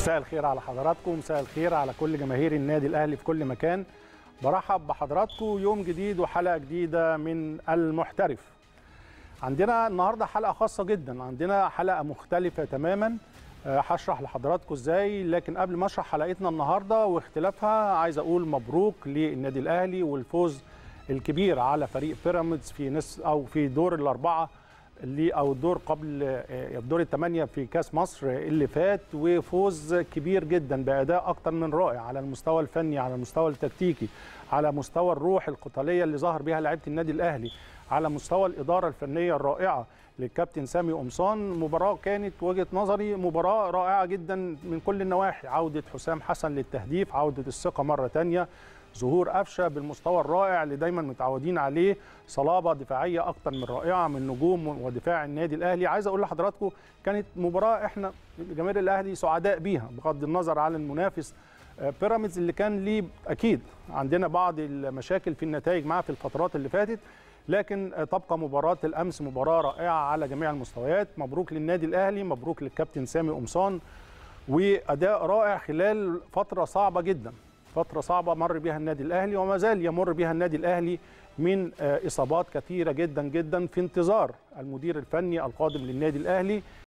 مساء الخير على حضراتكم مساء الخير على كل جماهير النادي الاهلي في كل مكان برحب بحضراتكم يوم جديد وحلقه جديده من المحترف عندنا النهارده حلقه خاصه جدا عندنا حلقه مختلفه تماما أه، هشرح لحضراتكم ازاي لكن قبل ما اشرح حلقتنا النهارده واختلافها عايز اقول مبروك للنادي الاهلي والفوز الكبير على فريق بيراميدز في نصف او في دور الاربعه اللي او الدور قبل آه، الدور الثمانيه في كاس مصر اللي فات وفوز كبير جدا باداء اكتر من رائع على المستوى الفني على المستوى التكتيكي على مستوى الروح القتاليه اللي ظهر بها لعيبه النادي الاهلي على مستوى الاداره الفنيه الرائعه للكابتن سامي قمصان مباراه كانت وجهه نظري مباراه رائعه جدا من كل النواحي عوده حسام حسن للتهديف عوده الثقه مره ثانيه ظهور قفشه بالمستوى الرائع اللي دايما متعودين عليه صلابه دفاعيه اكتر من رائعه من نجوم ودفاع النادي الاهلي عايز اقول لحضراتكم كانت مباراه احنا جماهير الاهلي سعداء بيها بغض النظر عن المنافس آه، بيراميدز اللي كان ليه اكيد عندنا بعض المشاكل في النتائج معاه في الفترات اللي فاتت لكن آه، تبقى مباراه الامس مباراه رائعه على جميع المستويات مبروك للنادي الاهلي مبروك للكابتن سامي قمصان واداء رائع خلال فتره صعبه جدا فتره صعبه مر بها النادي الاهلي وما زال يمر بها النادي الاهلي من آه، اصابات كثيره جدا جدا في انتظار المدير الفني القادم للنادي الاهلي